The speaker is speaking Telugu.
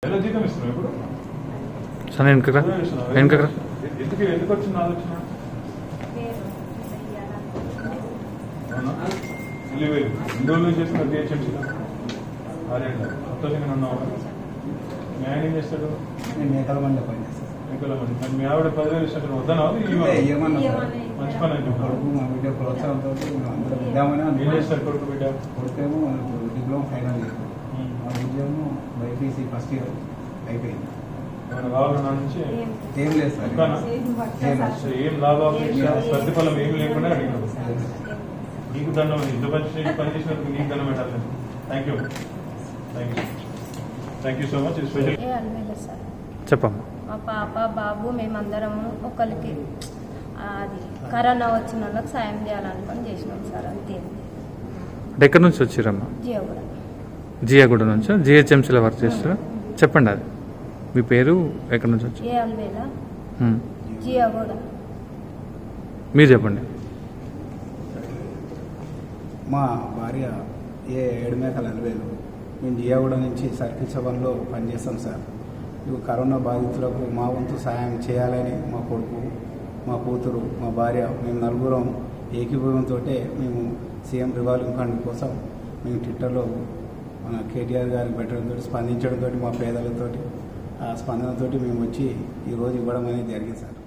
ఎలా జీతం ఇస్తున్నావు ఇప్పుడు సార్ నేను వెనకరా ఎలా ఇస్తున్నావు? వెనకరా ఎందుకు ఎందుకు వచ్చింది ఆలోచన అవునా ఇల్లు వేలు ఎన్ని రోజులు చేసిన జిహెచ్ఎంసీ ఆరేళ్ళ సంతోషంగా ఉన్నావు మీ ఆయన ఏం చేస్తాడు నేను మేకల మంది పని చేస్తాను ఇంకా మంది మరి మీ ఆవిడ పదివేలు ఇచ్చినట్టు వద్దనా అంటే ఏమన్నా సార్ మంచి పని అని చెప్పాడు కొడుకు మా బిడ్డ ప్రోత్సాహంతో అందరూ ఇద్దామని ఏం అనుకున్నాం. చేస్తారు కొడుకు బిడ్డ కొడుకేమో డిప్లొమా ఫైనల్ ఇయర్ ఉమ్. మా బిడ్డేమో బైపీసీ ఫస్ట్ ఇయర్ అయిపోయింది ఏమైనా కావాలన్నా నుంచి ఏం లేదు సార్ ఒక్కనా? ఏం లేదు. అసలు ఏం లాభాపేక్ష ప్రతిఫలం ఏమి లేకుండా అడిగినాడు నీకు దండం ఇంత పని పని చేసినందుకు నీకు దండం పెట్టాలి thank you thank you thank you so much special ఏ అనలేదు సార్ చెప్పమ్మా మా పాప బాబు మేమందరము ఒకరికి అది కరోనా వచ్చిన వాళ్ళకి సాయం చేయాలనుకొని చేసినాం సార్ అంతే అంటే ఎక్కడి నుంచి వచ్చిరమ్మా జియో కూడా జియాగూడ నుంచి జిహెచ్ఎంసీలో వర్క్ చేస్తారా చెప్పండి అది మీ పేరు ఎక్కడి నుంచి వచ్చి ఏ అల్వేలా ఉమ్. జియో కూడా మీరు చెప్పండి మా భార్య ఏ ఏడుమేకల అలవేలు మేము జియాగూడ నుంచి సర్కిల్ సెవెన్లో పనిచేస్తాం సార్ ఇవి కరోనా బాధితులకు మా వంతు సహాయం చేయాలని మా కొడుకు మా కూతురు మా భార్య మేము నలుగురం ఏకీభవంతో మేము సీఎం రివాల్వింగ్ ఫండ్ కోసం మేము ట్విట్టర్లో మన కేటీఆర్ గారికి పెట్టడంతో స్పందించడంతో మా పేదలతోటి ఆ స్పందనతోటి మేము వచ్చి ఈరోజు ఇవ్వడం అనేది జరిగింది సార్